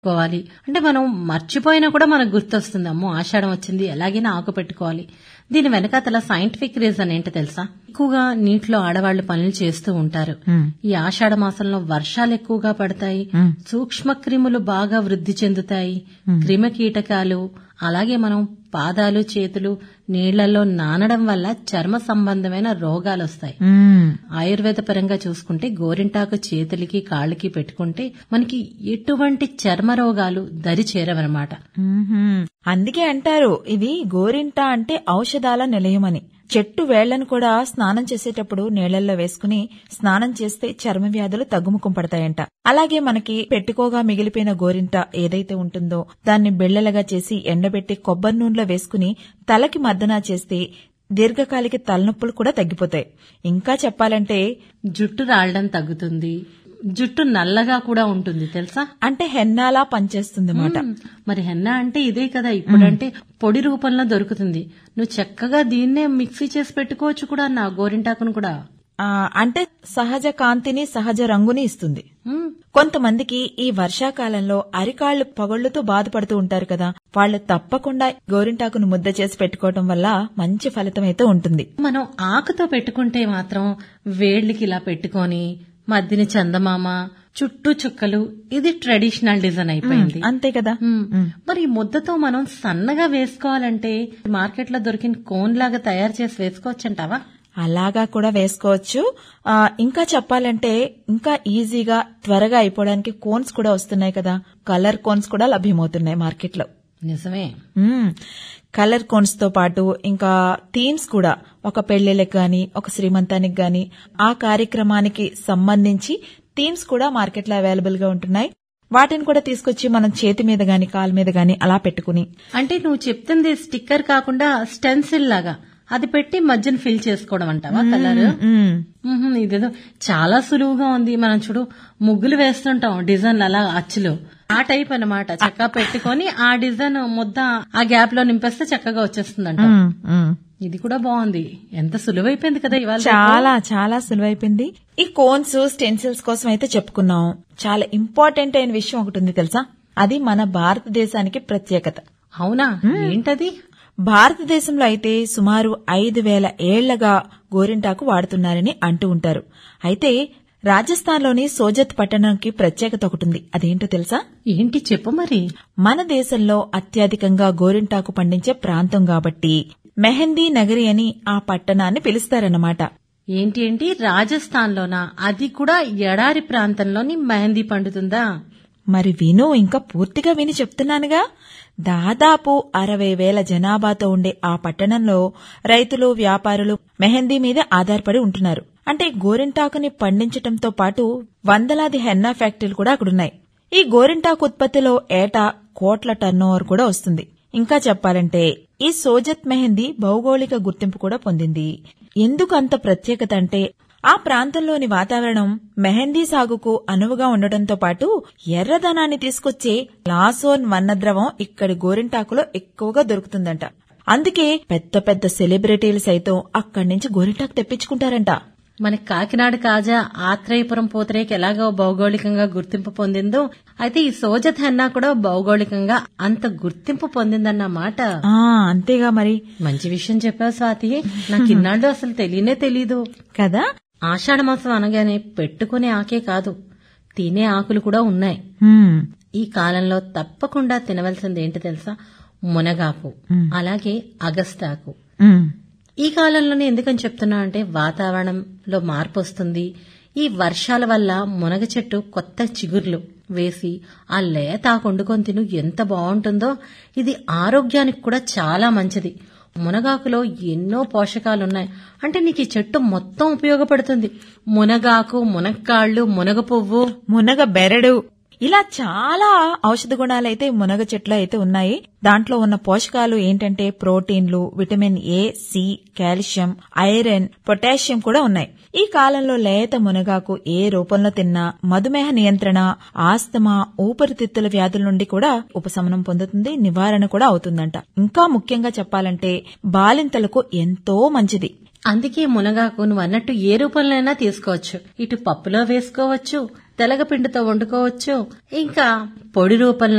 పెట్టుకోవాలి అంటే మనం మర్చిపోయినా కూడా మనకు గుర్తొస్తుంది అమ్మో ఆషాఢం వచ్చింది ఎలాగైనా ఆకు పెట్టుకోవాలి దీని వెనకాతల సైంటిఫిక్ రీజన్ ఏంటో తెలుసా ఎక్కువగా నీటిలో ఆడవాళ్లు పనులు చేస్తూ ఉంటారు ఈ ఆషాఢ మాసంలో వర్షాలు ఎక్కువగా పడతాయి సూక్ష్మ క్రిములు బాగా వృద్ధి చెందుతాయి క్రిమి కీటకాలు అలాగే మనం పాదాలు చేతులు నీళ్లలో నానడం వల్ల చర్మ సంబంధమైన రోగాలు వస్తాయి ఆయుర్వేద పరంగా చూసుకుంటే గోరింటాకు చేతులకి కాళ్ళకి పెట్టుకుంటే మనకి ఎటువంటి చర్మ రోగాలు దరి చేరవన్నమాట మ్మ్హ్మ్. అందుకే అంటారు ఇది గోరింట అంటే ఔషధాల నిలయమని చెట్టు వేళ్లను కూడా స్నానం చేసేటప్పుడు నీళ్లలో వేసుకుని స్నానం చేస్తే చర్మ వ్యాధులు తగ్గుముఖం పడతాయంట అలాగే మనకి పెట్టుకోగా మిగిలిపోయిన గోరింట ఏదైతే ఉంటుందో దాన్ని బిళ్లలుగా చేసి ఎండబెట్టి కొబ్బరి నూనెలో వేసుకుని తలకి మర్దనా చేస్తే దీర్ఘకాలిక తలనొప్పులు కూడా తగ్గిపోతాయి ఇంకా చెప్పాలంటే జుట్టు రాలడం తగ్గుతుంది జుట్టు నల్లగా కూడా ఉంటుంది తెలుసా అంటే హెన్నాలా పనిచేస్తుంది మాట మ్మ్. మరి హెన్నా అంటే ఇదే కదా ఇప్పుడంటే పొడి రూపంలో దొరుకుతుంది నువ్వు చక్కగా దీన్నే మిక్సీ చేసి పెట్టుకోవచ్చు కూడా నా గోరింటాకును కూడా ఆ, అంటే సహజ కాంతిని సహజ రంగుని ఇస్తుంది మ్మ్. కొంతమందికి ఈ వర్షాకాలంలో అరికాళ్లు పగళ్లుతో బాధపడుతూ ఉంటారు కదా వాళ్ళు తప్పకుండా గోరింటాకును ముద్ద చేసి పెట్టుకోవటం వల్ల మంచి ఫలితం అయితే ఉంటుంది మనం ఆకుతో పెట్టుకుంటే మాత్రం వేళ్ళకి ఇలా పెట్టుకొని మధ్యని చందమామ చుట్టూ చుక్కలు ఇది ట్రెడిషనల్ డిజైన్ అయిపోయింది అంతే కదా మ్మ్. మరి ఈ ముద్దతో మనం సన్నగా వేసుకోవాలంటే మార్కెట్ లో దొరికిన కోన్ లాగా తయారు చేసి వేసుకోవచ్చంటావా అలాగా కూడా వేసుకోవచ్చు ఆ, ఇంకా చెప్పాలంటే ఇంకా ఈజీగా త్వరగా అయిపోవడానికి కోన్స్ కూడా వస్తున్నాయి కదా కలర్ కోన్స్ కూడా లభ్యమవుతున్నాయి మార్కెట్లో నిజమే మ్మ్. కలర్ కోన్స్ తో పాటు ఇంకా థీమ్స్ కూడా ఒక పెళ్లిళ్ళకి గాని ఒక శ్రీమంతానికి గాని ఆ కార్యక్రమానికి సంబంధించి థీమ్స్ కూడా మార్కెట్లో అవైలబుల్ గా ఉంటున్నాయి వాటిని కూడా తీసుకొచ్చి మనం చేతి మీద గాని కాలు మీద గాని అలా పెట్టుకుని అంటే నువ్వు చెప్తుంది స్టిక్కర్ కాకుండా స్టెన్సిల్ లాగా అది పెట్టి మధ్యన ఫిల్ చేసుకోవడం అంటావా కలర్ మ్మ్. మ్మ్, ఇదేదో చాలా సులువుగా ఉంది మనం చూడు ముగ్గులు వేస్తుంటాం డిజైన్ అలా అచ్చులు ఆ టైప్ అన్నమాట చక్కగా పెట్టుకొని ఆ డిజైన్ ముద్ద ఆ గ్యాప్ లో నింపేస్తే చక్కగా వచ్చేస్తుందంట మ్మ్. మ్మ్. ఇది కూడా బాగుంది ఎంత సులువైపోయింది కదా ఇవాళ చాలా చాలా సులువైపోయింది ఈ కోన్స్ స్టెన్సిల్స్ కోసం అయితే చెప్పుకున్నాం చాలా ఇంపార్టెంట్ అయిన విషయం ఒకటి ఉంది తెలుసా అది మన భారతదేశానికి ప్రత్యేకత అవునా ఏంటది భారతదేశంలో అయితే సుమారు ఐదు వేల ఏళ్లగా గోరింటాకు వాడుతున్నారని అంటూ ఉంటారు అయితే రాజస్థాన్లోని సోజత్ పట్టణంకి ప్రత్యేకత ఒకటి ఉంది అదేంటో తెలుసా ఏంటి చెప్పు మరి మన దేశంలో అత్యధికంగా గోరింటాకు పండించే ప్రాంతం కాబట్టి మెహందీ నగరి అని ఆ పట్టణాన్ని పిలుస్తారన్నమాట ఏంటి ఏంటి రాజస్థాన్ లోనా అది కూడా ఎడారి ప్రాంతంలోని మెహందీ పండుతుందా మరి విను ఇంకా పూర్తిగా విని చెప్తున్నానుగా దాదాపు అరవై వేల జనాభాతో ఉండే ఆ పట్టణంలో రైతులు వ్యాపారులు మెహందీ మీద ఆధారపడి ఉంటున్నారు అంటే గోరింటాకుని పండించటంతో పాటు వందలాది హెన్నా ఫ్యాక్టరీలు కూడా అక్కడున్నాయి ఈ గోరింటాకు ఉత్పత్తిలో ఏటా కోట్ల టర్నోవర్ కూడా వస్తుంది ఇంకా చెప్పాలంటే ఈ సోజత్ మెహందీ భౌగోళిక గుర్తింపు కూడా పొందింది ఎందుకు అంత ప్రత్యేకత అంటే ఆ ప్రాంతంలోని వాతావరణం మెహందీ సాగుకు అనువుగా ఉండటంతో పాటు ఎర్రదనాన్ని తీసుకొచ్చే లాసోన్ వన్నద్రవం ఇక్కడి గోరింటాకులో ఎక్కువగా దొరుకుతుందంట అందుకే పెద్ద పెద్ద సెలబ్రిటీలు సైతం అక్కడి నుంచి గోరింటాకు తెప్పించుకుంటారంట మన కాకినాడ కాజా ఆత్రేయపురం పూతరేకి ఎలాగో భౌగోళికంగా గుర్తింపు పొందిందో అయితే ఈ సోజత్ హెన్నా కూడా భౌగోళికంగా అంత గుర్తింపు పొందిందన్నమాట ఆ అంతేగా మరి మంచి విషయం చెప్పావు స్వాతి నాకు ఇన్నాళ్ళు అసలు తెలియనే తెలీదు కదా ఆషాఢ మాసం అనగానే పెట్టుకునే ఆకే కాదు తినే ఆకులు కూడా ఉన్నాయి హ్మ్. ఈ కాలంలో తప్పకుండా తినవలసింది ఏంటి తెలుసా మునగాకు అలాగే అగస్తాకు హ్మ్. ఈ కాలంలోనే ఎందుకని చెప్తున్నా అంటే వాతావరణంలో మార్పు వస్తుంది ఈ వర్షాల వల్ల మునగ చెట్టు కొత్త చిగుర్లు వేసి ఆ లేత ఆకు వండుకొని తిను ఎంత బాగుంటుందో ఇది ఆరోగ్యానికి కూడా చాలా మంచిది మునగాకులో ఎన్నో పోషకాలున్నాయి అంటే నీకు ఈ చెట్టు మొత్తం ఉపయోగపడుతుంది మునగాకు మునక్కాళ్ళు మునగ పువ్వు మునగ బెరడు ఇలా చాలా ఔషధ గుణాలైతే మునగ చెట్లు అయితే ఉన్నాయి దాంట్లో ఉన్న పోషకాలు ఏంటంటే ప్రోటీన్లు vitamin A C calcium iron potassium కూడా ఉన్నాయి ఈ కాలంలో లేత మునగాకు ఏ రూపంలో తిన్నా మధుమేహ నియంత్రణ ఆస్తమా ఊపిరితిత్తుల వ్యాధుల నుండి కూడా ఉపశమనం పొందుతుంది నివారణ కూడా అవుతుందంట ఇంకా ముఖ్యంగా చెప్పాలంటే బాలింతలకు ఎంతో మంచిది అందుకే మునగాకు నువ్వు అన్నట్టు ఏ రూపంలోనైనా తీసుకోవచ్చు ఇటు పప్పులో వేసుకోవచ్చు తెలగపిండితో వండుకోవచ్చు ఇంకా పొడి రూపంలో